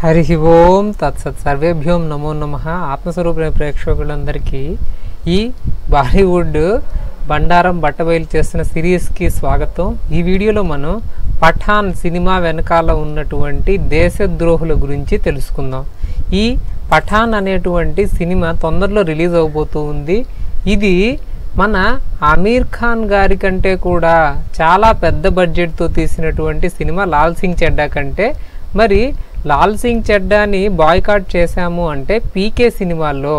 హరి ఓం తత్సత్ సర్వేభ్యోం నమో నమ ఆత్మస్వరూప ప్రేక్షకులందరికీ ఈ బాలీవుడ్ బండారం బట్టబయలు చేస్తున్న సిరీస్కి స్వాగతం ఈ వీడియోలో మనం పఠాన్ సినిమా వెనకాల ఉన్నటువంటి దేశద్రోహుల గురించి తెలుసుకుందాం ఈ పఠాన్ అనేటువంటి సినిమా తొందరలో రిలీజ్ అవబోతూ ఉంది ఇది మన ఆమీర్ ఖాన్ గారి కంటే కూడా చాలా పెద్ద బడ్జెట్తో తీసినటువంటి సినిమా లాల్ సింగ్ చెడ్డా కంటే మరి లాల్ సింగ్ చెడ్డాని బాయ్కాట్ చేశాము అంటే పీకే సినిమాలో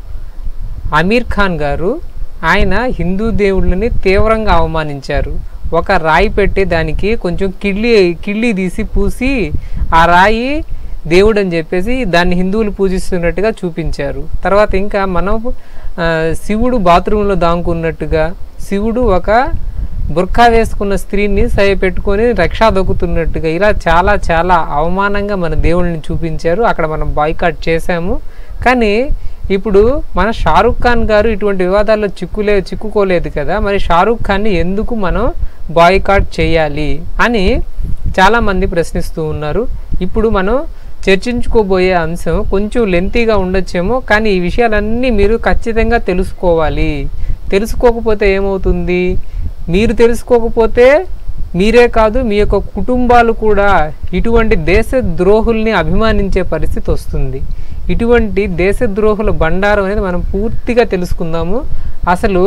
అమీర్ ఖాన్ గారు ఆయన హిందూ దేవుళ్ళని తీవ్రంగా అవమానించారు ఒక రాయి పెట్టి దానికి కొంచెం కిళ్ళి కిళ్ళి తీసి పూసి ఆ రాయి దేవుడు అని చెప్పేసి దాన్ని హిందువులు పూజిస్తున్నట్టుగా చూపించారు తర్వాత ఇంకా మనం ఆ, శివుడు బాత్రూంలో దాంకున్నట్టుగా శివుడు ఒక బుర్ఖా వేసుకున్న స్త్రీని సై పెట్టుకొని రక్షా దొక్కుతున్నట్టుగా ఇలా చాలా చాలా అవమానంగా మన దేవుళ్ళని చూపించారు అక్కడ మనం బాయ్కాట్ చేశాము కానీ ఇప్పుడు మన షారుఖ్ ఖాన్ గారు ఇటువంటి వివాదాల్లో చిక్కులే చిక్కుకోలేదు కదా మరి షారుఖ్ ఖాన్ని ఎందుకు మనం బాయ్కాట్ చేయాలి అని చాలామంది ప్రశ్నిస్తూ ఉన్నారు ఇప్పుడు మనం చర్చించుకోబోయే అంశం కొంచెం లెంతీగా ఉండొచ్చేమో కానీ ఈ విషయాలన్నీ మీరు ఖచ్చితంగా తెలుసుకోవాలి తెలుసుకోకపోతే ఏమవుతుంది మీరు తెలుసుకోకపోతే మీరే కాదు మీ యొక్క కుటుంబాలు కూడా ఇటువంటి దేశ ద్రోహుల్ని అభిమానించే పరిస్థితి వస్తుంది ఇటువంటి దేశద్రోహుల బండారం అనేది మనం పూర్తిగా తెలుసుకుందాము అసలు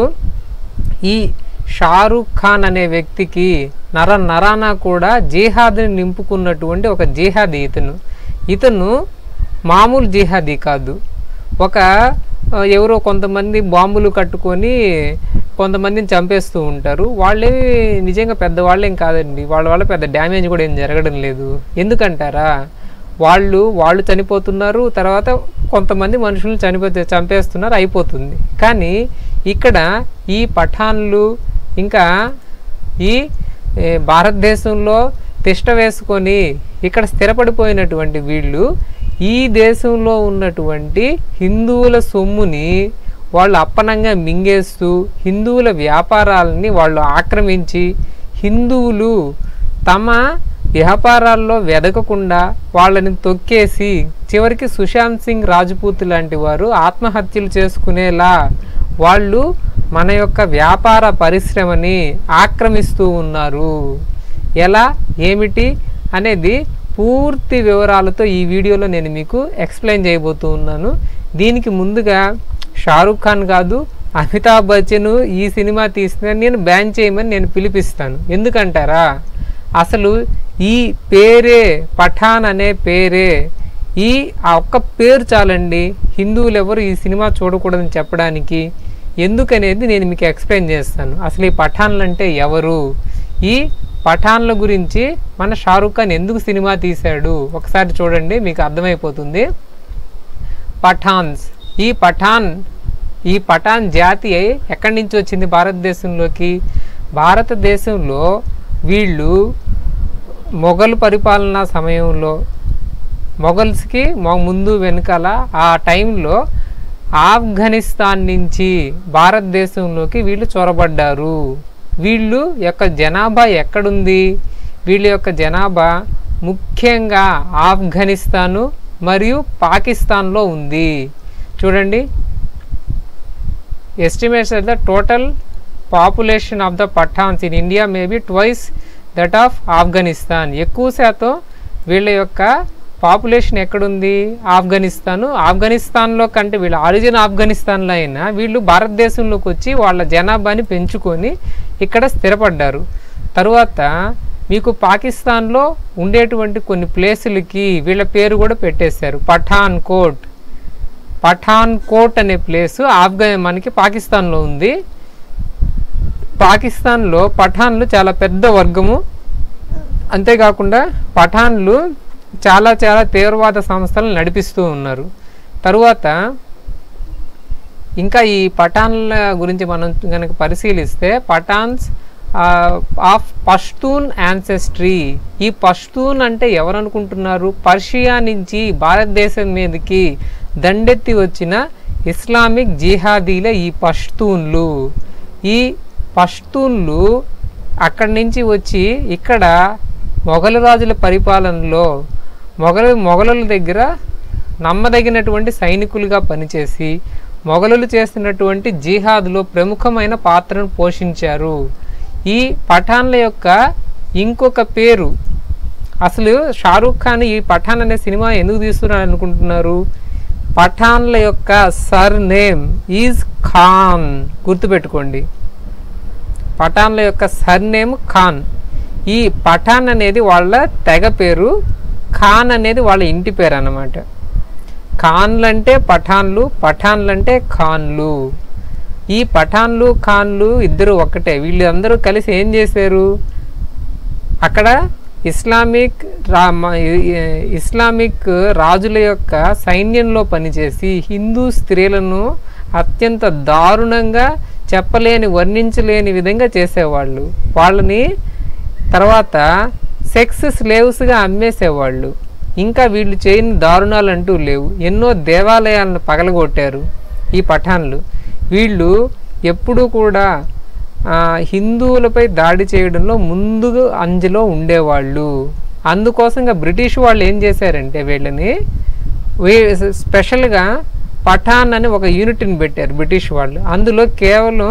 ఈ షారూఖ్ ఖాన్ అనే వ్యక్తికి నర నరాన కూడా జిహాద్ని నింపుకున్నటువంటి ఒక జిహాదీ ఇతను ఇతను మామూలు జిహాదీ కాదు ఒక ఆ, ఎవరో కొంతమంది బాంబులు కట్టుకొని కొంతమందిని చంపేస్తూ ఉంటారు వాళ్ళేమి నిజంగా పెద్దవాళ్ళేం కాదండి వాళ్ళ వల్ల పెద్ద డ్యామేజ్ కూడా ఏం జరగడం లేదు ఎందుకంటారా వాళ్ళు వాళ్ళు చనిపోతున్నారు తర్వాత కొంతమంది మనుషులను చనిపోతే చంపేస్తున్నారు అయిపోతుంది కానీ ఇక్కడ ఈ పఠాన్లు ఇంకా ఈ ఏ, భారతదేశంలో తిష్ట వేసుకొని ఇక్కడ స్థిరపడిపోయినటువంటి వీళ్ళు ఈ దేశంలో ఉన్నటువంటి హిందువుల సొమ్ముని వాళ్ళు అప్పనంగా మింగేస్తూ హిందువుల వ్యాపారాలని వాళ్ళు ఆక్రమించి హిందువులు తమ వ్యాపారాల్లో వెదకకుండా వాళ్ళని తొక్కేసి చివరికి సుశాంత్ సింగ్ రాజ్పూత్ లాంటి వారు ఆత్మహత్యలు చేసుకునేలా వాళ్ళు మన యొక్క వ్యాపార పరిశ్రమని ఆక్రమిస్తూ ఉన్నారు ఎలా ఏమిటి అనేది పూర్తి వివరాలతో ఈ వీడియోలో నేను మీకు ఎక్స్ప్లెయిన్ చేయబోతూ ఉన్నాను దీనికి ముందుగా షారూఖ్ ఖాన్ కాదు అమితాబ్ బచ్చన్ ఈ సినిమా తీసిన నేను బ్యాన్ చేయమని నేను పిలిపిస్తాను ఎందుకంటారా అసలు ఈ పేరే పఠాన్ అనే పేరే ఈ ఆ ఒక్క పేరు చాలండి హిందువులు ఎవరు ఈ సినిమా చూడకూడదని చెప్పడానికి ఎందుకనేది నేను మీకు ఎక్స్ప్లెయిన్ చేస్తాను అసలు ఈ పఠాన్లు అంటే ఎవరు ఈ పఠాన్ల గురించి మన షారూఖ్ ఖాన్ ఎందుకు సినిమా తీశాడు ఒకసారి చూడండి మీకు అర్థమైపోతుంది పఠాన్స్ ఈ పఠాన్ ఈ పఠాన్ జాతి ఎక్కడి నుంచి వచ్చింది భారతదేశంలోకి భారతదేశంలో వీళ్ళు మొఘల్ పరిపాలనా సమయంలో మొఘల్స్కి మొ- ముందు వెనకాల ఆ టైంలో ఆఫ్ఘనిస్తాన్ నుంచి భారతదేశంలోకి వీళ్ళు చొరబడ్డారు వీళ్ళు యొక్క జనాభా ఎక్కడుంది వీళ్ళ యొక్క జనాభా ముఖ్యంగా ఆఫ్ఘనిస్తాను మరియు పాకిస్తాన్లో ఉంది చూడండి estimates that the total population of the Pathans in India may be twice that of Afghanistan. ఎక్కువ శాతం వీళ్ళ యొక్క పాపులేషన్ ఎక్కడుంది ఆఫ్ఘనిస్తాను ఆఫ్ఘనిస్తాన్లో కంటే వీళ్ళ ఆరిజిన్ ఆఫ్ఘనిస్తాన్లో అయినా వీళ్ళు భారతదేశంలోకి వచ్చి వాళ్ళ జనాభాని పెంచుకొని ఇక్కడ స్థిరపడ్డారు తరువాత మీకు పాకిస్తాన్లో ఉండేటువంటి కొన్ని ప్లేసులకి వీళ్ళ పేరు కూడా పెట్టేశారు పఠాన్ కోట్ పఠాన్ కోట్ అనే ప్లేస్ ఆఫ్ఘా మనకి పాకిస్తాన్లో ఉంది పాకిస్తాన్లో పఠాన్లు చాలా పెద్ద వర్గము అంతేకాకుండా పఠాన్లు చాలా చాలా తీవ్రవాద సంస్థలను నడిపిస్తూ ఉన్నారు తరువాత ఇంకా ఈ పఠాన్ల గురించి మనం కనుక పరిశీలిస్తే పఠాన్స్ ఆఫ్ పష్తూన్ యాన్సెస్ట్రీ ఈ పష్తూన్ అంటే ఎవరు అనుకుంటున్నారు పర్షియా నుంచి భారతదేశం మీదకి దండెత్తి వచ్చిన ఇస్లామిక్ జిహాదీలే ఈ పష్తూన్లు ఈ పష్తూన్లు అక్కడి నుంచి వచ్చి ఇక్కడ మొఘలు రాజుల పరిపాలనలో మొఘలు మొఘలుల దగ్గర నమ్మదగినటువంటి సైనికులుగా పనిచేసి మొఘలులు చేస్తున్నటువంటి జిహాద్లో ప్రముఖమైన పాత్రను పోషించారు ఈ పఠాన్ల యొక్క ఇంకొక పేరు అసలు షారూఖ్ ఖాన్ ఈ పఠాన్ అనే సినిమా ఎందుకు తీస్తున్నారు అనుకుంటున్నారు పఠాన్ల యొక్క సర్ నేమ్ ఈజ్ ఖాన్ గుర్తుపెట్టుకోండి పఠాన్ల యొక్క సర్ నేమ్ ఖాన్ ఈ పఠాన్ అనేది వాళ్ళ తెగ పేరు ఖాన్ అనేది వాళ్ళ ఇంటి పేరు అన్నమాట ఖాన్లు అంటే పఠాన్లు పఠాన్లు అంటే ఖాన్లు ఈ పఠాన్లు ఖాన్లు ఇద్దరు ఒక్కటే వీళ్ళందరూ కలిసి ఏం చేశారు అక్కడ ఇస్లామిక్ రా మ- ఇ- ఇస్లామిక్ రాజుల యొక్క సైన్యంలో పనిచేసి హిందూ స్త్రీలను అత్యంత దారుణంగా చెప్పలేని వర్ణించలేని విధంగా చేసేవాళ్ళు వాళ్ళని తర్వాత సెక్స్ స్లేవ్స్గా అమ్మేసేవాళ్ళు ఇంకా వీళ్ళు చేయని దారుణాలు అంటూ లేవు ఎన్నో దేవాలయాలను పగలగొట్టారు ఈ పఠాన్లు వీళ్ళు ఎప్పుడూ కూడా ఆ, హిందువులపై దాడి చేయడంలో ముందు అంజలో ఉండేవాళ్ళు అందుకోసంగా బ్రిటిష్ వాళ్ళు ఏం చేశారంటే వీళ్ళని వీ- స్పెషల్గా పఠాన్ అని ఒక యూనిట్ని పెట్టారు బ్రిటిష్ వాళ్ళు అందులో కేవలం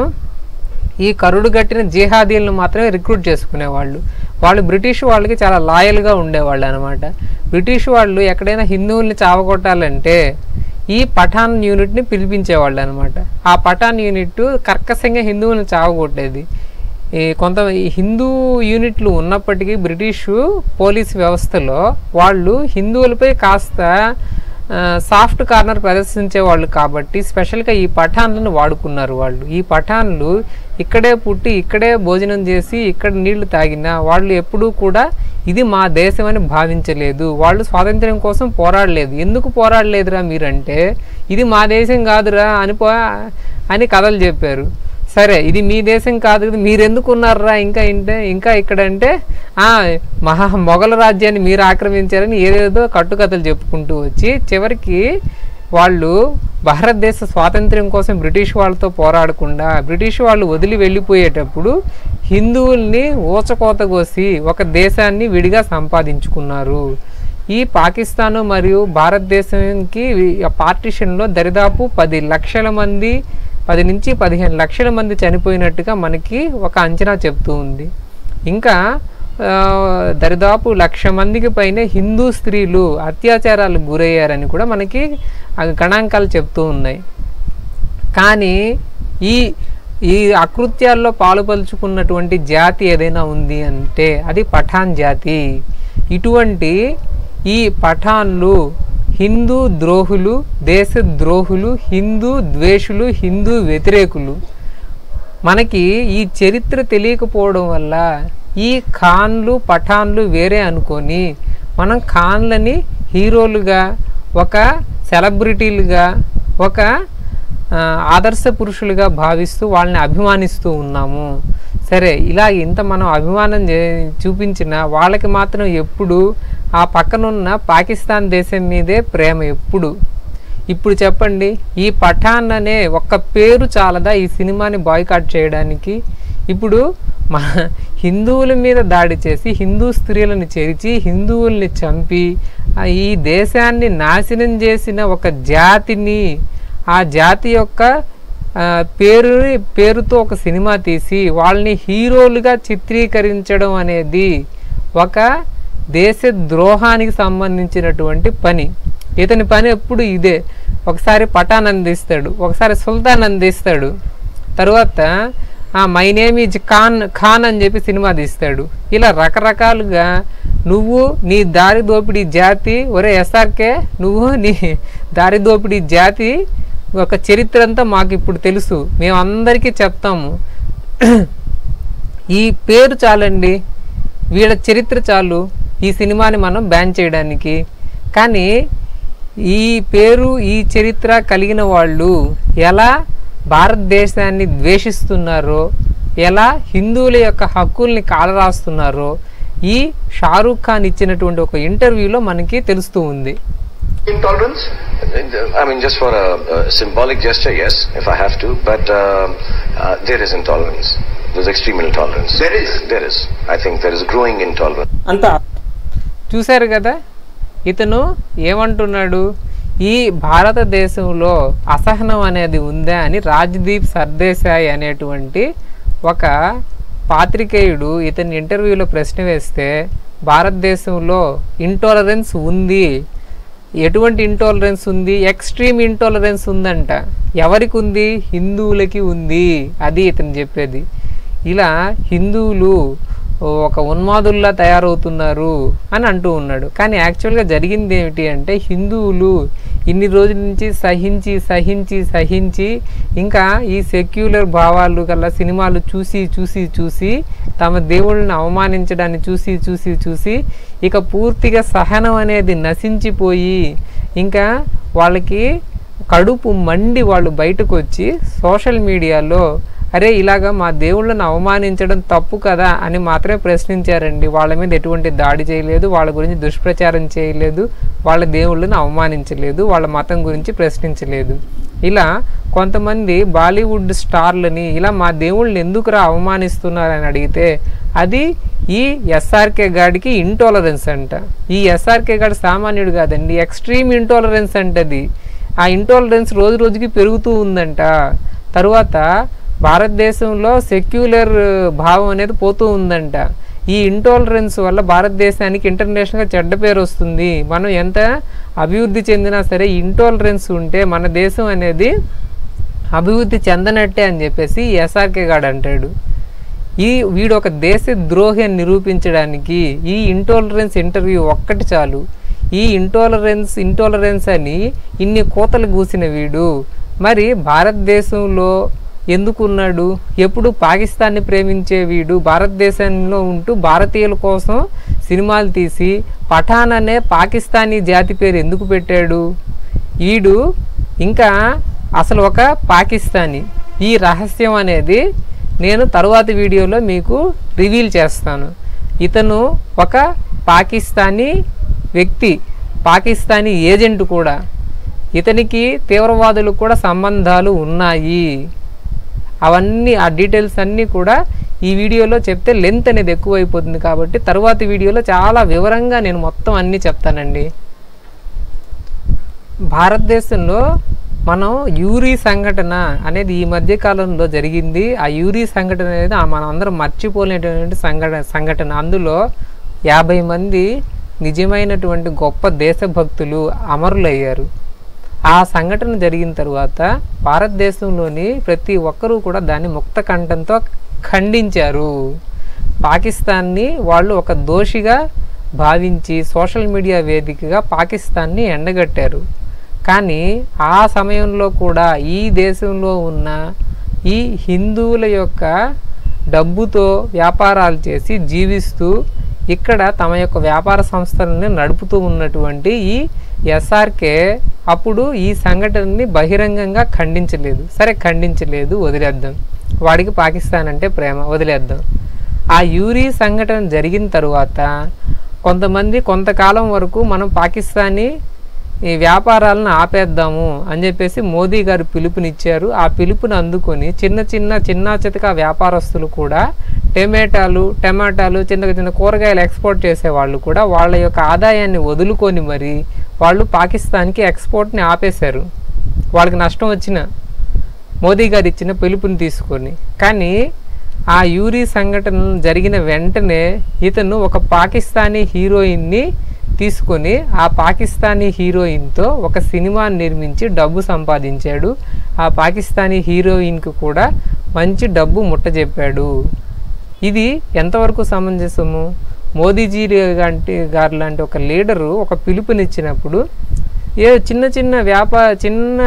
ఈ కరుడు కట్టిన జిహాదీలను మాత్రమే రిక్రూట్ చేసుకునేవాళ్ళు వాళ్ళు బ్రిటిష్ వాళ్ళకి చాలా లాయల్గా ఉండేవాళ్ళు అనమాట బ్రిటిష్ వాళ్ళు ఎక్కడైనా హిందువుల్ని చావగొట్టాలంటే ఈ పఠాన్ యూనిట్ని పిలిపించేవాళ్ళు అనమాట ఆ పఠాన్ యూనిట్ కర్కశంగా హిందువులను చావగొట్టేది ఈ కొంత ఈ హిందూ యూనిట్లు ఉన్నప్పటికీ బ్రిటిషు పోలీస్ వ్యవస్థలో వాళ్ళు హిందువులపై కాస్త ఆ, సాఫ్ట్ కార్నర్ ప్రదర్శించే వాళ్ళు కాబట్టి స్పెషల్గా ఈ పఠాన్లను వాడుకున్నారు వాళ్ళు ఈ పఠాన్లు ఇక్కడే పుట్టి ఇక్కడే భోజనం చేసి ఇక్కడ నీళ్లు తాగినా వాళ్ళు ఎప్పుడూ కూడా ఇది మా దేశం అని భావించలేదు వాళ్ళు స్వాతంత్ర్యం కోసం పోరాడలేదు ఎందుకు పోరాడలేదురా మీరంటే ఇది మా దేశం కాదురా అని పో అని కథలు చెప్పారు సరే ఇది మీ దేశం కాదు కదా మీరెందుకు ఉన్నారా ఇంకా ఇంటే ఇంకా ఇక్కడ అంటే ఆ మహా మొఘల రాజ్యాన్ని మీరు ఆక్రమించారని ఏదేదో కట్టుకథలు చెప్పుకుంటూ వచ్చి చివరికి వాళ్ళు భారతదేశ స్వాతంత్ర్యం కోసం బ్రిటిష్ వాళ్ళతో పోరాడకుండా బ్రిటిష్ వాళ్ళు వదిలి వెళ్ళిపోయేటప్పుడు హిందువుల్ని ఊచకోత కోసి ఒక దేశాన్ని విడిగా సంపాదించుకున్నారు ఈ పాకిస్తాను మరియు భారతదేశానికి పార్టిషన్లో దరిదాపు పది లక్షల మంది పది నుంచి పదిహేను లక్షల మంది చనిపోయినట్టుగా మనకి ఒక అంచనా చెప్తూ ఉంది ఇంకా ఆ, దరిదాపు లక్ష మందికి పైనే హిందూ స్త్రీలు అత్యాచారాలకు గురయ్యారని కూడా మనకి ఆ గణాంకాలు చెప్తూ ఉన్నాయి కానీ ఈ ఈ అకృత్యాల్లో పాలుపలుచుకున్నటువంటి జాతి ఏదైనా ఉంది అంటే అది పఠాన్ జాతి ఇటువంటి ఈ పఠాన్లు హిందూ ద్రోహులు దేశ ద్రోహులు హిందూ ద్వేషులు హిందూ వ్యతిరేకులు మనకి ఈ చరిత్ర తెలియకపోవడం వల్ల ఈ ఖాన్లు పఠాన్లు వేరే అనుకొని మనం ఖాన్లని హీరోలుగా ఒక సెలబ్రిటీలుగా ఒక ఆ, ఆదర్శ పురుషులుగా భావిస్తూ వాళ్ళని అభిమానిస్తూ ఉన్నాము సరే ఇలా ఇంత మనం అభిమానం చే చూపించిన వాళ్ళకి మాత్రం ఎప్పుడు ఆ పక్కనున్న పాకిస్తాన్ దేశం మీదే ప్రేమ ఎప్పుడు ఇప్పుడు చెప్పండి ఈ పఠాన్ అనే ఒక్క పేరు చాలదా ఈ సినిమాని బాయ్కాట్ చేయడానికి ఇప్పుడు మన హిందువుల మీద దాడి చేసి హిందూ స్త్రీలను చేర్చి హిందువుల్ని చంపి ఆ ఈ దేశాన్ని నాశనం చేసిన ఒక జాతిని ఆ జాతి యొక్క ఆ, పేరు పేరుతో ఒక సినిమా తీసి వాళ్ళని హీరోలుగా చిత్రీకరించడం అనేది ఒక దేశ ద్రోహానికి సంబంధించినటువంటి పని ఇతని పని ఎప్పుడు ఇదే ఒకసారి పఠాన్ అందిస్తాడు ఒకసారి సుల్తాన్ అందిస్తాడు తర్వాత ఆ my name is Khan Khan అని చెప్పి సినిమా తీస్తాడు ఇలా రకరకాలుగా నువ్వు నీ దారి దోపిడీ జాతి ఒరే ఎస్ఆర్కే నువ్వు నీ దారి దోపిడీ జాతి ఒక చరిత్ర అంతా మాకు ఇప్పుడు తెలుసు మేము అందరికీ చెప్తాము ఈ పేరు చాలండి వీళ్ళ చరిత్ర చాలు ఈ సినిమాని మనం బ్యాన్ చేయడానికి కానీ ఈ పేరు ఈ చరిత్ర కలిగిన వాళ్ళు ఎలా భారతదేశాన్ని ద్వేషిస్తున్నారో ఎలా హిందువుల యొక్క హక్కుల్ని కాలరాస్తున్నారో ఈ షారూఖ్ ఖాన్ ఇచ్చినటువంటి ఒక ఇంటర్వ్యూలో మనకి తెలుస్తూ ఉంది Intolerance? I mean, just for a, a symbolic gesture, yes, if I have to, but uh, uh, there is intolerance. There's extreme intolerance. There is. There is. I think there is growing intolerance. అంత చూశారు కదా ఇతను ఏమంటున్నాడు ఈ భారతదేశంలో అసహనం అనేది ఉందా అని రాజ్దీప్ సర్దేశాయ్ అనేటువంటి ఒక పాత్రికేయుడు ఇతని ఇంటర్వ్యూలో ప్రశ్న వేస్తే భారతదేశంలో ఇంటాలరెన్స్ ఉంది ఎటువంటి ఇంటాలరెన్స్ ఉంది ఎక్స్ట్రీమ్ ఇంటాలరెన్స్ ఉందంట ఎవరికి ఉంది హిందువులకి ఉంది అది ఇతను చెప్పేది ఇలా హిందువులు ఒక ఉన్మాదుల్లా తయారవుతున్నారు అని అంటూ ఉన్నాడు కానీ యాక్చువల్గా జరిగింది ఏమిటి అంటే హిందువులు ఇన్ని రోజుల నుంచి సహించి సహించి సహించి ఇంకా ఈ సెక్యులర్ భావాలు గల సినిమాలు చూసి చూసి చూసి తమ దేవుళ్ళని అవమానించడాన్ని చూసి చూసి చూసి ఇక పూర్తిగా సహనం అనేది నశించిపోయి ఇంకా వాళ్ళకి కడుపు మండి వాళ్ళు బయటకు వచ్చి సోషల్ మీడియాలో అరే ఇలాగా మా దేవుళ్ళని అవమానించడం తప్పు కదా అని మాత్రమే ప్రశ్నించారండి వాళ్ళ మీద ఎటువంటి దాడి చేయలేదు వాళ్ళ గురించి దుష్ప్రచారం చేయలేదు వాళ్ళ దేవుళ్ళని అవమానించలేదు వాళ్ళ మతం గురించి ప్రశ్నించలేదు ఇలా కొంతమంది బాలీవుడ్ స్టార్లని ఇలా మా దేవుళ్ళని ఎందుకురా అవమానిస్తున్నారని అడిగితే అది ఈ ఎస్ఆర్కే గాడికి ఇంటాలరెన్స్ అంట ఈ ఎస్ఆర్కే గాడి సామాన్యుడు కాదండి ఎక్స్ట్రీమ్ ఇంటాలరెన్స్ అంటది ఆ ఇంటాలరెన్స్ రోజు రోజుకి పెరుగుతూ ఉందంట తరువాత భారతదేశంలో సెక్యులర్ భావం అనేది పోతూ ఉందంట ఈ ఇంటాలరెన్స్ వల్ల భారతదేశానికి ఇంటర్నేషనల్గా చెడ్డ పేరు వస్తుంది మనం ఎంత అభివృద్ధి చెందినా సరే ఇంటాలరెన్స్ ఉంటే మన దేశం అనేది అభివృద్ధి చెందనట్టే అని చెప్పేసి ఎస్ఆర్కే గాడు అంటాడు ఈ వీడు ఒక దేశ ద్రోహి అని నిరూపించడానికి ఈ ఇంటాలరెన్స్ ఇంటర్వ్యూ ఒక్కటి చాలు ఈ ఇంటాలరెన్స్ ఇంటాలరెన్స్ అని ఇన్ని కోతలు కూసిన వీడు మరి భారతదేశంలో ఎందుకు ఉన్నాడు ఎప్పుడు పాకిస్తాన్ని ప్రేమించే వీడు భారతదేశంలో ఉంటూ భారతీయుల కోసం సినిమాలు తీసి పఠాన్ అనే పాకిస్తానీ జాతి పేరు ఎందుకు పెట్టాడు వీడు ఇంకా అసలు ఒక పాకిస్తానీ ఈ రహస్యం అనేది నేను తరువాతి వీడియోలో మీకు రివీల్ చేస్తాను ఇతను ఒక పాకిస్తానీ వ్యక్తి పాకిస్తానీ ఏజెంట్ కూడా ఇతనికి తీవ్రవాదులకు కూడా సంబంధాలు ఉన్నాయి అవన్నీ ఆ డీటెయిల్స్ అన్నీ కూడా ఈ వీడియోలో చెప్తే లెంత్ అనేది ఎక్కువైపోతుంది కాబట్టి తరువాతి వీడియోలో చాలా వివరంగా నేను మొత్తం అన్నీ చెప్తానండి భారతదేశంలో మనం యూరీ సంఘటన అనేది ఈ మధ్య కాలంలో జరిగింది ఆ యూరీ సంఘటన అనేది ఆ మనం అందరం మర్చిపోలేనటువంటి సంఘటన సంఘటన అందులో యాభై మంది నిజమైనటువంటి గొప్ప దేశభక్తులు అమరులయ్యారు ఆ సంఘటన జరిగిన తర్వాత భారతదేశంలోని ప్రతి ఒక్కరూ కూడా దాన్ని ముక్త కంఠంతో ఖండించారు పాకిస్తాన్ని వాళ్ళు ఒక దోషిగా భావించి సోషల్ మీడియా వేదికగా పాకిస్తాన్ని ఎండగట్టారు కానీ ఆ సమయంలో కూడా ఈ దేశంలో ఉన్న ఈ హిందువుల యొక్క డబ్బుతో వ్యాపారాలు చేసి జీవిస్తూ ఇక్కడ తమ యొక్క వ్యాపార సంస్థలని నడుపుతూ ఉన్నటువంటి ఈ ఎస్ఆర్కే అప్పుడు ఈ సంఘటనని బహిరంగంగా ఖండించలేదు సరే ఖండించలేదు వదిలేద్దాం వాడికి పాకిస్తాన్ అంటే ప్రేమ వదిలేద్దాం ఆ యూరీ సంఘటన జరిగిన తరువాత కొంతమంది కొంతకాలం వరకు మనం పాకిస్తానీ ఈ వ్యాపారాలను ఆపేద్దాము అని చెప్పేసి మోదీ గారు పిలుపునిచ్చారు ఆ పిలుపుని అందుకొని చిన్న చిన్న చిన్న చితక వ్యాపారస్తులు కూడా టమాటాలు టమాటాలు చిన్న చిన్న కూరగాయలు ఎక్స్పోర్ట్ చేసే వాళ్ళు కూడా వాళ్ళ యొక్క ఆదాయాన్ని వదులుకొని మరి వాళ్ళు పాకిస్తాన్కి ఎక్స్పోర్ట్ని ఆపేశారు వాళ్ళకి నష్టం వచ్చిన మోదీ గారు ఇచ్చిన పిలుపుని తీసుకొని కానీ ఆ యూరీ సంఘటన జరిగిన వెంటనే ఇతను ఒక పాకిస్తానీ హీరోయిన్ని తీసుకొని ఆ పాకిస్తానీ హీరోయిన్తో ఒక సినిమాని నిర్మించి డబ్బు సంపాదించాడు ఆ పాకిస్తానీ హీరోయిన్కి కూడా మంచి డబ్బు ముట్టజెప్పాడు ఇది ఎంతవరకు సమంజసము మోదీజీ లాంటి గారు లాంటి ఒక లీడరు ఒక పిలుపునిచ్చినప్పుడు ఏ చిన్న చిన్న వ్యాపార చిన్న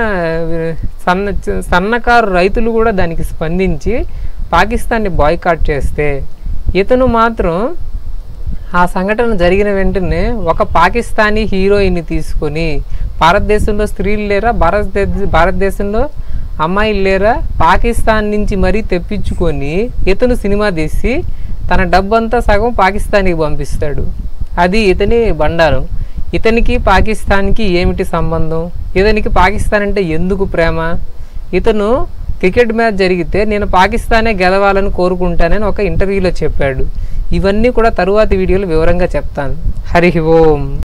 సన్న సన్నకారు రైతులు కూడా దానికి స్పందించి పాకిస్తాన్ని బాయ్కాట్ చేస్తే ఇతను మాత్రం ఆ సంఘటన జరిగిన వెంటనే ఒక పాకిస్తానీ హీరోయిన్ని తీసుకొని భారతదేశంలో స్త్రీలు లేరా భారతదేశ భారతదేశంలో అమ్మాయిలు లేరా పాకిస్తాన్ నుంచి మరీ తెప్పించుకొని ఇతను సినిమా తీసి తన డబ్బంతా సగం పాకిస్తాన్కి పంపిస్తాడు అది ఇతని బండారం ఇతనికి పాకిస్తాన్కి ఏమిటి సంబంధం ఇతనికి పాకిస్తాన్ అంటే ఎందుకు ప్రేమ ఇతను క్రికెట్ మ్యాచ్ జరిగితే నేను పాకిస్తానే గెలవాలని కోరుకుంటానని ఒక ఇంటర్వ్యూలో చెప్పాడు ఇవన్నీ కూడా తరువాతి వీడియోలో వివరంగా చెప్తాను హరి ఓం